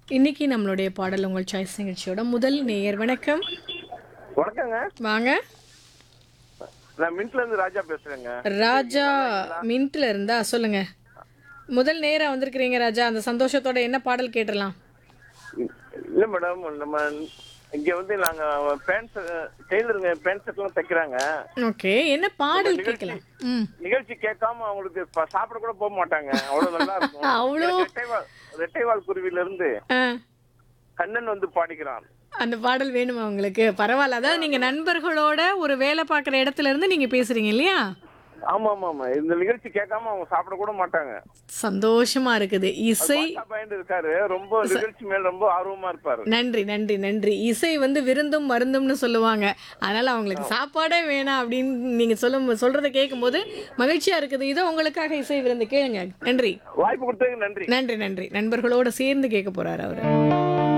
இன்னைக்கு நம்மளுடைய பாடல் உங்கள் சாய்ஸ் நிகழ்ச்சியோட முதல் நேயர் வணக்கம் வணக்கங்க வாங்க நான் மின்ட்ல இருந்து ராஜா பேசுறேங்க ராஜா மின்ட்ல இருந்தா சொல்லுங்க முதல் நேரா வந்திருக்கிறீங்க ராஜா அந்த சந்தோஷத்தோட என்ன பாடல் கேட்டுடலாம் இல்ல மேடம் நம்ம இங்க வந்து நாங்க பேண்ட் டெய்லருங்க பேண்ட் ஷர்ட் எல்லாம் தைக்கிறாங்க ஓகே என்ன பாடல் கேட்கலாம் ம் நிகழ்ச்சி கேட்காம அவங்களுக்கு ப- சாப்பிட கூட போக மாட்டாங்க அவ்வளவு நல்லா இருக்கும் அவ்வளோ- எனக்கு ரெட்டைவால் ரெட்டைவால் குருவில இருந்து ஆ கண்ணன் வந்து பாடிக்கிறான் அந்த பாடல் வேணுமா உங்களுக்கு பரவாயில்ல அதாவது நீங்க நண்பர்களோட ஒரு வேலை பார்க்குற இடத்துல இருந்து நீங்க பேசுறீங்க இல்லையா ஆமா ஆமா ஆமா இந்த நிகழ்ச்சி கேட்காம அவங்க சாப்பிட கூட மாட்டாங்க சந்தோஷமா இருக்குது இசை பாட்டா பயந்து இருக்காரு ரொம்ப நிகழ்ச்சி மேல ரொம்ப ஆர்வமா இருப்பாரு நன்றி நன்றி நன்றி இசை வந்து விருந்தும் மருந்தும்னு சொல்லுவாங்க அதனால அவங்களுக்கு சாப்பாடே வேணாம் அப்படின்னு நீங்க சொல்லும் சொல்றதை கேட்கும்போது மகிழ்ச்சியா இருக்குது இதோ உங்களுக்காக இசை விருந்து கேளுங்க நன்றி வாய்ப்பு கொடுத்ததுக்கு நன்றி நன்றி நன்றி நண்பர்களோட சேர்ந்து கேட்க போறாரு அவரு